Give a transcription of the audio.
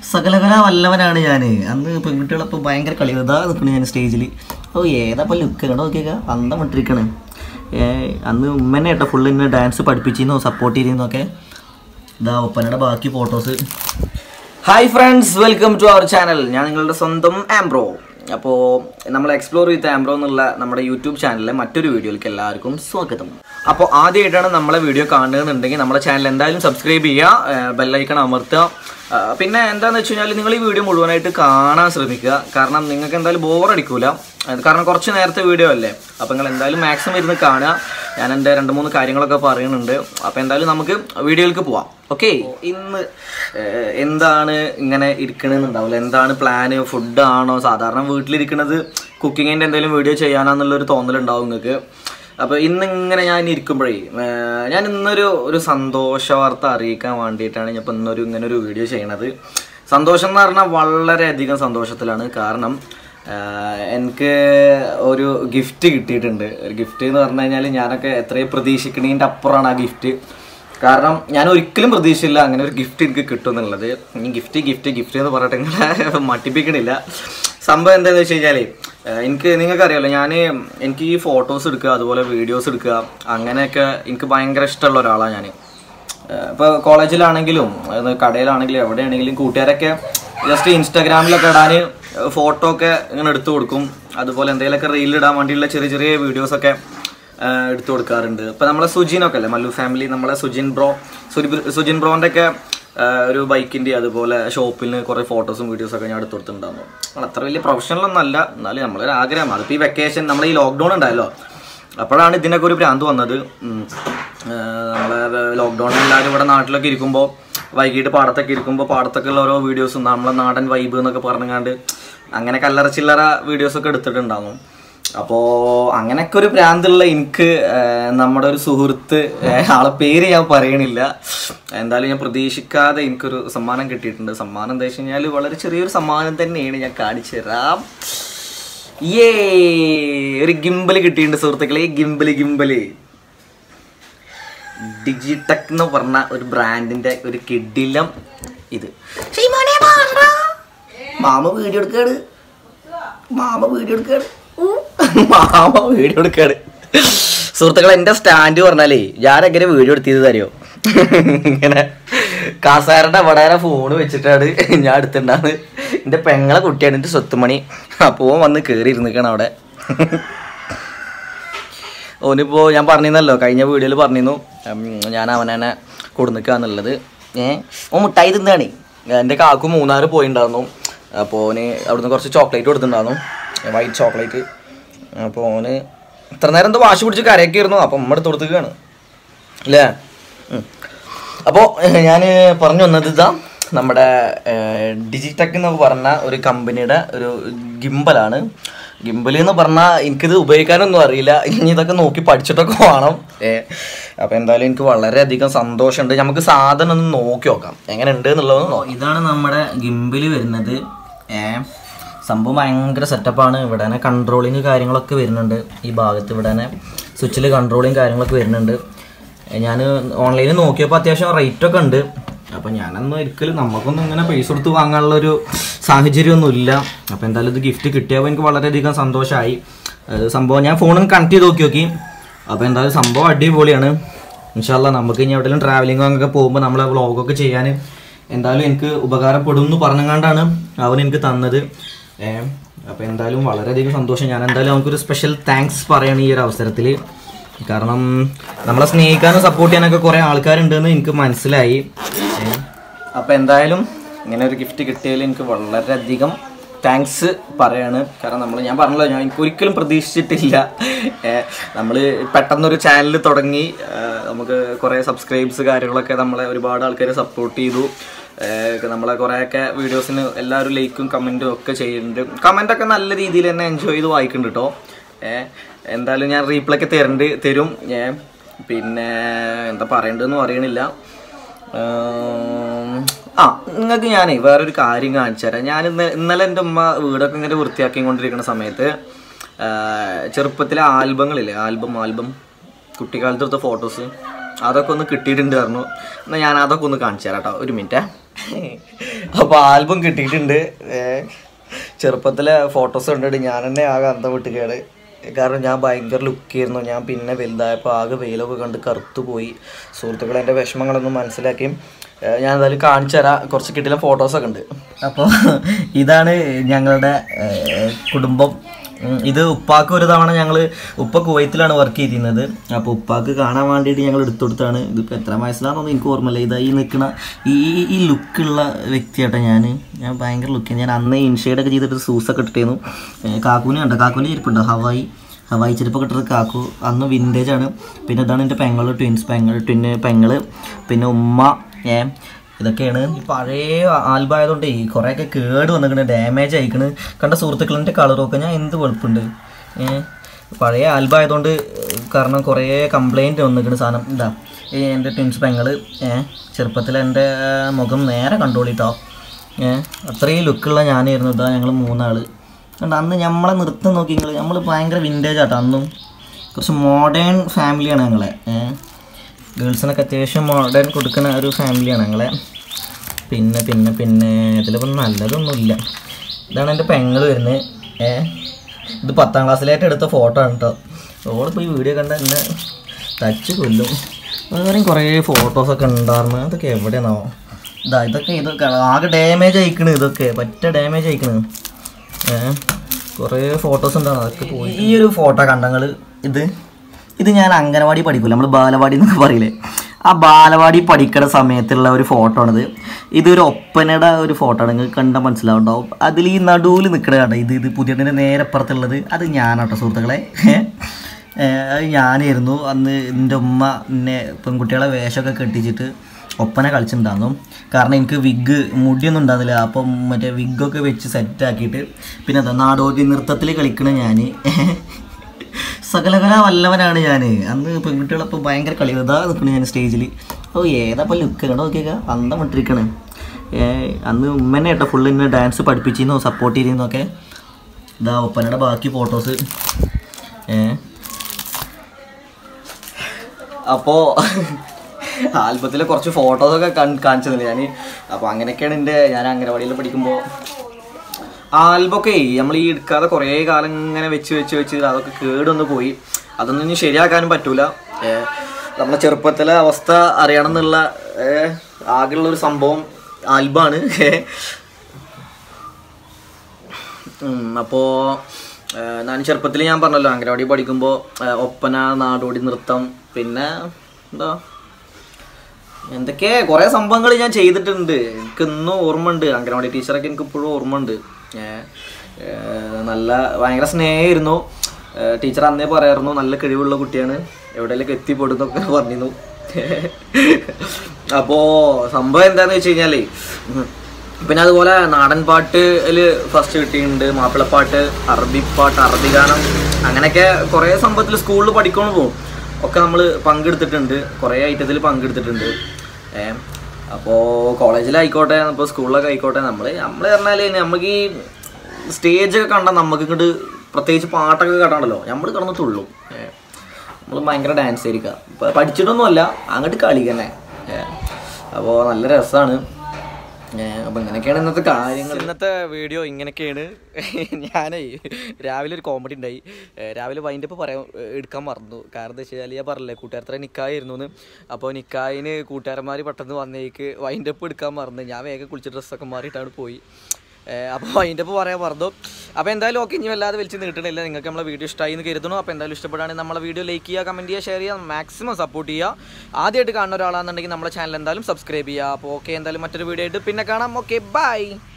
സകലകല വല്ലവനാണ് ഞാൻ അന്ന് പെൺകുട്ടികളപ്പോൾ ഭയങ്കര കളി ഇതാ നിൽക്കണു ഞാൻ സ്റ്റേജിൽ ഓ ഏതാപ്പോൾ ലുക്ക് കണ്ടോ നോക്കിയേക്ക അന്തം വിട്ടിരിക്കണ് ഏ അന്ന് ഉമ്മനെ കേട്ടോ ഫുള്ള് ഇങ്ങനെ ഡാൻസ് പഠിപ്പിച്ചിരുന്നു സപ്പോർട്ട് ചെയ്തിരുന്നൊക്കെ ഇതാ ഒപ്പനയുടെ ബാക്കി photos hi friends welcome to our channel ഞാൻ നിങ്ങളുടെ സ്വന്തം ആംബ്രോ അപ്പോൾ നമ്മൾ എക്സ്പ്ലോർ വിത്ത് ആംബ്രോ എന്നുള്ള നമ്മുടെ യൂട്യൂബ് ചാനലിലെ മറ്റൊരു വീഡിയോയിലേക്ക് എല്ലാവർക്കും സ്വാഗതം അപ്പോൾ ആദ്യമായിട്ടാണ് നമ്മളെ വീഡിയോ കാണുന്നുണ്ടെങ്കിൽ നമ്മുടെ ചാനൽ എന്തായാലും സബ്സ്ക്രൈബ് ചെയ്യുക ബെല്ലൈക്കൺ അമർത്തുക ആ, പിന്നെ എന്താണെന്ന് വെച്ച് കഴിഞ്ഞാൽ നിങ്ങൾ ഈ വീഡിയോ മുഴുവനായിട്ട് കാണാൻ ശ്രമിക്കുക കാരണം നിങ്ങൾക്ക് എന്തായാലും ബോർ അടിക്കൂല അത് കാരണം കുറച്ച് നേരത്തെ വീഡിയോ അല്ലേ അപ്പോൾ നിങ്ങൾ എന്തായാലും മാക്സിമം ഇരുന്ന് കാണുക ഞാൻ എൻ്റെ രണ്ട് മൂന്ന് കാര്യങ്ങളൊക്കെ പറയുന്നുണ്ട് അപ്പോൾ എന്തായാലും നമുക്ക് വീഡിയോയിലേക്ക് പോവാം ഓക്കെ ഇന്ന് ഏഹ്, എന്താണ് ഇങ്ങനെ ഇരിക്കണമെന്നുണ്ടാവില്ല എന്താണ് പ്ലാന് ഫുഡാണോ സാധാരണ വീട്ടിലിരിക്കുന്നത് കുക്കിങ്ങിൻ്റെ എന്തെങ്കിലും വീഡിയോ ചെയ്യാനാന്നുള്ളൊരു തോന്നലുണ്ടാവും നിങ്ങൾക്ക് അപ്പോൾ ഇന്ന് ഇങ്ങനെ ഞാൻ ഇരിക്കുമ്പോഴേ ഏഹ്, ഞാൻ ഇന്നൊരു ഒരു സന്തോഷ വാർത്ത അറിയിക്കാൻ വേണ്ടിയിട്ടാണ് ഞാൻ ഇപ്പം ഇന്നൊരു ഇങ്ങനെ ഒരു വീഡിയോ ചെയ്യണത് സന്തോഷം എന്ന് പറഞ്ഞാൽ വളരെയധികം സന്തോഷത്തിലാണ് കാരണം ആഹ് എനിക്ക് ഒരു ഗിഫ്റ്റ് കിട്ടിയിട്ടുണ്ട് ഒരു ഗിഫ്റ്റ് എന്ന് പറഞ്ഞു കഴിഞ്ഞാൽ ഞാനൊക്കെ എത്രയും പ്രതീക്ഷിക്കണതിൻ്റെ അപ്പുറമാണ് ആ ഗിഫ്റ്റ് കാരണം ഞാൻ ഒരിക്കലും പ്രതീക്ഷിച്ചില്ല അങ്ങനെ ഒരു ഗിഫ്റ്റ് എനിക്ക് കിട്ടും എന്നുള്ളത് ഈ ഗിഫ്റ്റ് ഗിഫ്റ്റ് ഗിഫ്റ്റ് എന്ന് പറഞ്ഞിട്ട് നിങ്ങളെ മട്ടിപ്പിക്കണില്ല സംഭവം എന്താണെന്ന് വെച്ച് കഴിഞ്ഞാൽ എനിക്ക് നിങ്ങൾക്കറിയാലോ ഞാൻ എനിക്ക് ഈ ഫോട്ടോസ് എടുക്കുക അതുപോലെ വീഡിയോസ് എടുക്കുക അങ്ങനെയൊക്കെ എനിക്ക് ഭയങ്കര ഇഷ്ടമുള്ള ഒരാളാണ് ഞാൻ ഇപ്പോൾ കോളേജിലാണെങ്കിലും അത് കടയിലാണെങ്കിലും എവിടെയാണെങ്കിലും കൂട്ടുകാരൊക്കെ ജസ്റ്റ് ഇൻസ്റ്റാഗ്രാമിലൊക്കെ ഇടാൻ ഫോട്ടോ ഒക്കെ ഇങ്ങനെ എടുത്തു കൊടുക്കും അതുപോലെ എന്തെങ്കിലുമൊക്കെ റീൽ ഇടാൻ വേണ്ടിയുള്ള ചെറിയ ചെറിയ വീഡിയോസൊക്കെ എടുത്തു കൊടുക്കാറുണ്ട് ഇപ്പം നമ്മളെ സുജിനൊക്കെ അല്ലേ മല്ലു ഫാമിലി നമ്മളെ സുജിൻ ബ്രോ സുരി- സുജിൻ ബ്രോൻ്റെ ഒക്കെ ഒരു ബൈക്കിൻ്റെ അതുപോലെ ഷോപ്പിൽ നിന്ന് കുറേ ഫോട്ടോസും വീഡിയോസൊക്കെ ഞാൻ എടുത്തു കൊടുത്തിട്ടുണ്ടായിരുന്നു നമ്മൾ അത്ര വലിയ പ്രൊഫഷണൽ ഒന്നും അല്ല എന്നാലും നമ്മളൊരു ആഗ്രഹം അതിപ്പോൾ ഈ വെക്കേഷൻ നമ്മളെ ഈ ലോക്ക്ഡൗൺ ഉണ്ടായല്ലോ അപ്പോഴാണ് ഇതിനൊക്കെ ഒരു ഭ്രാന്ത് വന്നത് ഉം. ഏഹ് നമ്മളെ ലോക്ക്ഡൗണിൽ എല്ലാവരും ഇവിടെ നാട്ടിലൊക്കെ ഇരിക്കുമ്പോൾ വൈകിട്ട് പാടത്തൊക്കെ ഇരിക്കുമ്പോൾ പാടത്തൊക്കെ ഉള്ള ഓരോ വീഡിയോസും നമ്മളെ നാടൻ വൈബ് എന്നൊക്കെ പറഞ്ഞങ്ങാണ്ട് അങ്ങനെ കല്ലറ ചില്ലറ വീഡിയോസൊക്കെ എടുത്തിട്ടുണ്ടാവും അപ്പോൾ അങ്ങനെയൊക്കെ ഒരു ഭ്രാന്തുള്ള എനിക്ക് ഏഹ് നമ്മുടെ ഒരു സുഹൃത്ത് ഏഹ് ആളെ പേര് ഞാൻ പറയണില്ല എന്തായാലും ഞാൻ പ്രതീക്ഷിക്കാതെ എനിക്കൊരു സമ്മാനം കിട്ടിയിട്ടുണ്ട് സമ്മാനം എന്താ വെച്ച് കഴിഞ്ഞാൽ വളരെ ചെറിയൊരു സമ്മാനം തന്നെയാണ് ഞാൻ കാണിച്ചു തരാം ഏ ഒരു ഗിംബല് കിട്ടിയിട്ടുണ്ട് സുഹൃത്തുക്കളെ ഗിംബല് ഗിംബല് ഡിജിടെക് എന്ന് പറഞ്ഞ ഒരു ബ്രാൻഡിന്റെ ഒരു കിഡിലം ഇത് ഷെയ്മോനെ മാറടാ. മാമ വീഡിയോ എടുക്കാണ് മാമ വീഡിയോ എടുക്കാണ് ഊ. മാമ വീഡിയോ എടുക്കാണ് സുഹൃത്തുക്കളെ എന്റെ സ്റ്റാൻഡ് പറഞ്ഞാലേ ഞാൻ എങ്ങനെ വീഡിയോ എടുത്തത് തരുമോ ഇങ്ങനെ കാസാരന്റെ അവിടെ ഫോണ് വെച്ചിട്ടാണ് ഞാൻ എടുത്തിട്ടുണ്ടാണ് എന്റെ പെങ്ങളെ കുട്ടിയാണ് എന്റെ സ്വത്തുമണി അപ്പോ വന്ന് കേറി ഇരുന്നിക്കണം അവിടെ ഓനിപ്പോ ഞാൻ പറഞ്ഞിരുന്നല്ലോ കഴിഞ്ഞ വീഡിയോയിൽ പറഞ്ഞിരുന്നു ഉം, ഞാൻ അവനെ കൊടുന്നിക്കാന്നുള്ളത് ഏ ഓ മുട്ടായി തിന്നാണ് എൻ്റെ കാക്കു മൂന്നാറ് പോയിണ്ടായിരുന്നു അപ്പോൾ ഓന് അവിടുന്ന് കുറച്ച് ചോക്ലേറ്റ് കൊടുത്തിട്ടുണ്ടായിരുന്നു വൈറ്റ് ചോക്ലേറ്റ് അപ്പോൾ ഓന് ഇത്ര നേരം എന്തോ വാശി പിടിച്ച് കരയൊക്കെയായിരുന്നു അപ്പം ഉമ്മ എടുത്ത് കൊടുത്തേക്കാണ് അല്ലേ അപ്പോൾ ഞാൻ പറഞ്ഞു വന്നത് ഇതാ നമ്മുടെ ഡിജിടെക് എന്ന് പറഞ്ഞ ഒരു കമ്പനിയുടെ ഒരു ഗിംബലാണ് ഗിംബൽ എന്ന് പറഞ്ഞാൽ എനിക്കിത് ഉപയോഗിക്കാനൊന്നും അറിയില്ല ഇനി ഇതൊക്കെ നോക്കി പഠിച്ചിട്ടൊക്കെ വേണം ഏ അപ്പോൾ എന്തായാലും എനിക്ക് വളരെയധികം സന്തോഷമുണ്ട് നമുക്ക് സാധനം ഒന്ന് നോക്കി നോക്കാം എങ്ങനെ ഉണ്ട് എന്നുള്ളത് ഇതാണ് നമ്മുടെ ഗിംബിൽ വരുന്നത് ഏ സംഭവം ഭയങ്കര സെറ്റപ്പാണ് ഇവിടെ തന്നെ കൺട്രോളിങ് കാര്യങ്ങളൊക്കെ വരുന്നുണ്ട് ഈ ഭാഗത്ത് ഇവിടെ തന്നെ സ്വിച്ചിൽ കൺട്രോളിങ് കാര്യങ്ങളൊക്കെ വരുന്നുണ്ട് ഞാൻ ഓൺലൈനിൽ നോക്കിയപ്പോൾ അത്യാവശ്യം റേറ്റ് ഒക്കെ ഉണ്ട് അപ്പോൾ ഞാനൊന്നും ഒരിക്കലും നമുക്കൊന്നും ഇങ്ങനെ പൈസ കൊടുത്ത് വാങ്ങാനുള്ള ഒരു സാഹചര്യമൊന്നുമില്ല അപ്പോൾ എന്തായാലും ഇത് ഗിഫ്റ്റ് കിട്ടിയപ്പോൾ എനിക്ക് വളരെയധികം സന്തോഷമായി അത് സംഭവം ഞാൻ ഫോണിൽ നിന്ന് കണക്ട് ചെയ്ത് നോക്കി നോക്കി അപ്പോൾ എന്തായാലും സംഭവം അടിപൊളിയാണ് ഇൻഷാല്ല നമുക്ക് ഇനി എവിടെയെങ്കിലും ട്രാവലിംഗ് ഒക്കെ പോകുമ്പോൾ നമ്മളെ വ്ളോഗൊക്കെ ചെയ്യാൻ എന്തായാലും എനിക്ക് ഉപകാരപ്പെടും എന്ന് പറഞ്ഞുകൊണ്ടാണ് അവൻ എനിക്ക് തന്നത് ഏ അപ്പോൾ എന്തായാലും വളരെയധികം സന്തോഷം ഞാൻ എന്തായാലും നമുക്കൊരു സ്പെഷ്യൽ താങ്ക്സ് പറയണം ഈ ഒരു അവസരത്തിൽ കാരണം നമ്മളെ സ്നേഹിക്കാനും സപ്പോർട്ട് ചെയ്യാനൊക്കെ കുറേ ആൾക്കാരുണ്ടെന്ന് എനിക്ക് മനസ്സിലായി അപ്പോൾ എന്തായാലും ഇങ്ങനെ ഒരു ഗിഫ്റ്റ് കിട്ടിയതിൽ എനിക്ക് വളരെയധികം താങ്ക്സ് പറയാണ് കാരണം നമ്മൾ ഞാൻ പറഞ്ഞല്ലോ ഞാൻ എനിക്ക് ഒരിക്കലും പ്രതീക്ഷിച്ചിട്ടില്ല നമ്മൾ പെട്ടെന്നൊരു ചാനൽ തുടങ്ങി ഏ, നമുക്ക് കുറേ സബ്സ്ക്രൈബ്സ് കാര്യങ്ങളൊക്കെ നമ്മളെ ഒരുപാട് ആൾക്കാർ സപ്പോർട്ട് ചെയ്തു ഏ, നമ്മളെ കുറേയൊക്കെ വീഡിയോസിന് എല്ലാവരും ലൈക്കും കമൻറ്റും ഒക്കെ ചെയ്യുന്നുണ്ട് കമൻ്റൊക്കെ നല്ല രീതിയിൽ തന്നെ എൻജോയ് ചെയ്ത് വായിക്കുന്നുണ്ട് കേട്ടോ ഏഹ് എന്തായാലും ഞാൻ റീപ്ലൈ ഒക്കെ തരണ്ട് തരും ഏ പിന്നെ എന്താ പറയണ്ടെന്ന് അറിയണില്ല ഏം, ആ നിങ്ങൾക്ക് ഞാനേ വേറൊരു കാര്യം കാണിച്ചു തരാം ഞാൻ ഇന്ന് ഇന്നലെ എൻ്റെ ഉമ്മ വീടൊക്കെ ഇങ്ങനെ വൃത്തിയാക്കിക്കൊണ്ടിരിക്കുന്ന സമയത്ത് ആ, ചെറുപ്പത്തിലെ ആൽബങ്ങളില്ലേ ആൽബം ആൽബം കുട്ടിക്കാലത്ത് എടുത്ത ഫോട്ടോസ് അതൊക്കെ ഒന്ന് കിട്ടിയിട്ടുണ്ട് പറഞ്ഞു എന്നാൽ ഞാൻ അതൊക്കെ ഒന്ന് കാണിച്ചു തരാം കേട്ടോ ഒരു മിനിറ്റ് അപ്പോൾ ആൽബം കിട്ടിയിട്ടുണ്ട് ഏ, ചെറുപ്പത്തിലെ ഫോട്ടോസ് കണ്ടിട്ട് ഞാൻ തന്നെ ആകെ അന്തം വിട്ടുകയാണ് കാരണം ഞാൻ ഭയങ്കര ലുക്കായിരുന്നു ഞാൻ പിന്നെ വലുതായപ്പോൾ ആകെ വെയിലൊക്കെ കണ്ട് കറുത്തു പോയി സുഹൃത്തുക്കൾ എൻ്റെ വിഷമങ്ങളൊന്നും മനസ്സിലാക്കി ഏ, ഞാൻ എന്തായാലും കാണിച്ചു തരാം കുറച്ച് കിട്ടിയ ഫോട്ടോസൊക്കെ ഉണ്ട് അപ്പോൾ ഇതാണ് ഞങ്ങളുടെ ഏ, കുടുംബം ഉം, ഇത് ഉപ്പാക്ക് ഒരു തവണ ഞങ്ങൾ ഉപ്പ കുവൈത്തിലാണ് വർക്ക് ചെയ്തിരുന്നത് അപ്പോൾ ഉപ്പാക്ക് കാണാൻ വേണ്ടിയിട്ട് ഞങ്ങൾ എടുത്തു കൊടുത്താണ് ഇതിപ്പോൾ എത്ര വയസ്സിലാണെന്നൊന്നും എനിക്ക് ഓർമ്മയില്ല ഇതാ ഈ നിൽക്കുന്ന ഈ ഈ ലുക്കുള്ള വ്യക്തിയാട്ടോ ഞാൻ ഞാൻ ഭയങ്കര ലുക്ക് ഞാൻ അന്ന് ഇൻഷെയ്ഡൊക്കെ ചെയ്തിട്ട് സൂസൊക്കെ ഇട്ടിട്ടായിരുന്നു ഏ, കാക്കൂനെ കണ്ടോ കാക്കൂൻ്റെ ചെരുപ്പുണ്ടോ ഹവായി ഹവായി ചെരുപ്പൊക്കെ ഇട്ടത് കാക്കു അന്ന് വിൻറ്റേജ് ആണ് പിന്നെ ഇതാണ് എൻ്റെ പെങ്ങൾ ട്വിൻസ് പെങ്ങൾ ട്വിന് പെങ്ങൾ പിന്നെ ഉമ്മ ഏ ഇതൊക്കെയാണ് ഈ പഴയ ആൽബം ആയതുകൊണ്ട് കുറേയൊക്കെ കേട് വന്നിക്കണ് ഡാമേജ് ആയിക്കണ് കണ്ട സുഹൃത്തുക്കളിൻ്റെ കളറൊക്കെ ഞാൻ എന്ത് വെളുപ്പുണ്ട് ഏ പഴയ ആൽബം ആയതുകൊണ്ട് കാരണം കുറേ കംപ്ലൈൻറ്റ് വന്നിക്കണ് സാധനം ഇതാ ഈ എൻ്റെ ട്വിൻസ് പെങ്ങൾ ഏ ചെറുപ്പത്തിൽ എൻ്റെ മുഖം നേരെ കണ്ടോളിട്ടോ ഏ അത്രയും ലുക്കുള്ള ഞാനായിരുന്നു ഇതാ ഞങ്ങൾ മൂന്നാൾ കണ്ട അന്ന് നമ്മളെ നൃത്തം നോക്കി നിങ്ങൾ നമ്മൾ ഭയങ്കര വിൻറ്റേജ് ആട്ടോ അന്നും കുറച്ച് മോഡേൺ ഫാമിലിയാണ് ഞങ്ങളെ ഏഹ് ഗേൾസിനൊക്കെ അത്യാവശ്യം മോഡേൺ കൊടുക്കുന്ന ഒരു ഫാമിലിയാണ് ഞങ്ങളെ പിന്നെ പിന്നെ പിന്നെ ഇതിലിപ്പോൾ നല്ലതൊന്നുമില്ല ഇതാണ് എൻ്റെ പെങ്ങൾ വരുന്നത് ഏ ഇത് പത്താം ക്ലാസ്സിലായിട്ട് എടുത്ത ഫോട്ടോ ആണ് കേട്ടോ ഓളിപ്പോൾ ഈ വീഡിയോ കണ്ട എന്നെ തച്ച് കൊല്ലും വേറെയും കുറേ ഫോട്ടോസൊക്കെ ഉണ്ടായിരുന്നു അതൊക്കെ എവിടെയാണാവോ ഇതാ ഇതൊക്കെ ഇതൊക്കെ ആകെ ഡാമേജ് അയക്കണ് ഇതൊക്കെ പറ്റ ഡാമേജ് അയക്കണ് ഏഹ് കുറേ ഫോട്ടോസ് ഉണ്ടാവും അതൊക്കെ പോയി ഈ ഒരു ഫോട്ടോ കണ്ടങ്ങൾ ഇത് ഇത് ഞാൻ അംഗനവാടി പഠിക്കൂല നമ്മൾ ബാലവാടി എന്നൊക്കെ പറയില്ലേ ആ ബാലവാടി പഠിക്കുന്ന സമയത്തുള്ള ഒരു ഫോട്ടോ ആണിത് ഇതൊരു ഒപ്പനയുടെ ഒരു ഫോട്ടോ ആണ് നിങ്ങൾക്ക് കണ്ടാൽ മനസ്സിലാവുണ്ടാവും അതിൽ ഈ നടുവിൽ നിൽക്കണ കണ്ട ഇത് ഇത് പുതിയതിൻ്റെ നേരെ അപ്പുറത്തുള്ളത് അത് ഞാനാട്ടോ സുഹൃത്തുക്കളെ ഏഹ് അത് ഞാനായിരുന്നു അന്ന് എൻ്റെ ഉമ്മ എന്നെ പെൺകുട്ടികളെ വേഷമൊക്കെ കെട്ടിച്ചിട്ട് ഒപ്പന കളിച്ചിട്ടുണ്ടായിരുന്നു കാരണം എനിക്ക് വിഗ് മുടിയൊന്നും ഉണ്ടായിരുന്നില്ല അപ്പം മറ്റേ വിഗൊക്കെ വെച്ച് സെറ്റാക്കിയിട്ട് പിന്നെ എന്താ നാടോടി നൃത്തത്തിൽ കളിക്കണ ഞാൻ സകലകല വല്ലവനാണ് ഞാൻ അന്ന് പെൺകുട്ടികളപ്പോൾ ഭയങ്കര കളി ഇതാ നിൽക്കണ ഞാൻ സ്റ്റേജിൽ ഓ ഏതാപ്പോൾ ലുക്ക് കണ്ടോ നോക്കിയേക്ക അന്തം വിട്ടിരിക്കണ് ഏ അന്ന് ഉമ്മനെ കേട്ടോ ഫുള്ള് ഇന്നെ ഡാൻസ് പഠിപ്പിച്ചിരുന്നു സപ്പോർട്ട് ചെയ്തിരുന്നൊക്കെ ഇതാ ഒപ്പനയുടെ ബാക്കി ഫോട്ടോസ് ഏ അപ്പോൾ ആൽബത്തിലെ കുറച്ച് ഫോട്ടോസൊക്കെ കാണിച്ചു തന്നെ ഞാൻ അപ്പോൾ അങ്ങനെയൊക്കെയാണ് എൻ്റെ ഞാൻ അംഗനവാടിയിൽ പഠിക്കുമ്പോൾ ആൽബമൊക്കെ നമ്മൾ ഈ എടുക്കാതെ കുറേ കാലം ഇങ്ങനെ വെച്ച് വെച്ച് വെച്ച് അതൊക്കെ കേടൊന്ന് പോയി അതൊന്നും ഇനി ശരിയാക്കാനും പറ്റൂല ഏ, നമ്മളെ ചെറുപ്പത്തിലെ അവസ്ഥ അറിയണം എന്നുള്ള ഏ, ആകെയുള്ള ഒരു സംഭവം ആൽബമാണ് അപ്പോൾ ഞാൻ ചെറുപ്പത്തിൽ ഞാൻ പറഞ്ഞല്ലോ അംഗനവാടി പഠിക്കുമ്പോൾ ഒപ്പന നാടോടി നൃത്തം പിന്നെ എന്താ എന്തൊക്കെ കുറേ സംഭവങ്ങൾ ഞാൻ ചെയ്തിട്ടുണ്ട് എനിക്ക് ഇന്നും ഓർമ്മയുണ്ട് അംഗനവാടി ടീച്ചറൊക്കെ എനിക്ക് ഇപ്പോഴും ഓർമ്മയുണ്ട് ഏഹ് ഏഹ് നല്ല ഭയങ്കര സ്നേഹമായിരുന്നു ടീച്ചർ അന്നേ പറയായിരുന്നു നല്ല കഴിവുള്ള കുട്ടിയാണ് എവിടെയെങ്കിലും എത്തിപ്പെടുന്നൊക്കെ പറഞ്ഞിരുന്നു അപ്പോൾ സംഭവം എന്താന്ന് വെച്ച് കഴിഞ്ഞാലേ ഉം, പിന്നെ അതുപോലെ നാടൻ പാട്ടിൽ ഫസ്റ്റ് കിട്ടിയിട്ടുണ്ട് മാപ്പിളപ്പാട്ട് അറബി പാട്ട് അറബി ഗാനം അങ്ങനെയൊക്കെ കുറേ സംഭവത്തിൽ സ്കൂളിൽ പഠിക്കണം പോകും ഒക്കെ നമ്മൾ പങ്കെടുത്തിട്ടുണ്ട് കുറേ ഐറ്റത്തിൽ പങ്കെടുത്തിട്ടുണ്ട് ഏ അപ്പോൾ കോളേജിലായിക്കോട്ടെ ഇപ്പോൾ സ്കൂളിലൊക്കെ ആയിക്കോട്ടെ നമ്മൾ നമ്മൾ പറഞ്ഞാൽ നമുക്ക് ഈ സ്റ്റേജൊക്കെ കണ്ടാൽ നമുക്ക് ഇങ്ങോട്ട് പ്രത്യേകിച്ച് പാട്ടൊക്കെ കേട്ടാണല്ലോ നമ്മൾ കിടന്ന് തുള്ളും ഏ നമ്മൾ ഭയങ്കര ഡാൻസ് ആയിരിക്കുക ഇപ്പം പഠിച്ചിട്ടൊന്നുമല്ല അങ്ങോട്ട് കളി തന്നെ അപ്പോൾ നല്ല രസമാണ് അപ്പം ഇങ്ങനെയൊക്കെയാണ് ഇന്നത്തെ കാര്യങ്ങൾ ഇന്നത്തെ വീഡിയോ ഇങ്ങനെയൊക്കെയാണ് ഞാനേ രാവിലെ ഒരു കോമഡി ഉണ്ടായി ഏ, രാവിലെ വൈൻഡപ്പ് പറയാൻ ഏ, എടുക്കാൻ മറന്നു കാരണം എന്താ വെച്ചാൽ ഞാൻ പറഞ്ഞില്ലേ കൂട്ടുകാരത്ര നിക്കായിരുന്നു എന്ന് അപ്പോൾ നിക്കായിന് കൂട്ടുകാരന്മാർ പെട്ടെന്ന് വന്നേക്ക് വൈൻഡപ്പ് എടുക്കാൻ മറന്നു ഞാൻ വേഗം കുളിച്ച് ഡ്രസ്സൊക്കെ മാറിയിട്ടാണ് പോയി അപ്പോൾ അതിൻ്റെ ഇപ്പോൾ പറയാൻ പറഞ്ഞു അപ്പോൾ എന്തായാലും ഓക്കെ ഇനി വല്ലാതെ വലിച്ച് നീട്ടണില്ല നിങ്ങൾക്ക് നമ്മളെ വീഡിയോ ഇഷ്ടമായി എന്ന് കരുതുന്നു അപ്പോൾ എന്തായാലും ഇഷ്ടപ്പെടുകയാണെങ്കിൽ നമ്മളെ വീഡിയോ ലൈക്ക് ചെയ്യുക കമൻറ്റ് ചെയ്യുക ഷെയർ ചെയ്യുക മാക്സിമം സപ്പോർട്ട് ചെയ്യുക ആദ്യമായിട്ട് കാണുന്ന ഒരാളാണെന്നുണ്ടെങ്കിൽ നമ്മളെ ചാനൽ എന്തായാലും സബ്സ്ക്രൈബ് ചെയ്യുക അപ്പോൾ ഓക്കെ എന്തായാലും മറ്റൊരു വീഡിയോ ആയിട്ട് പിന്നെ കാണാം ഓക്കെ ബൈ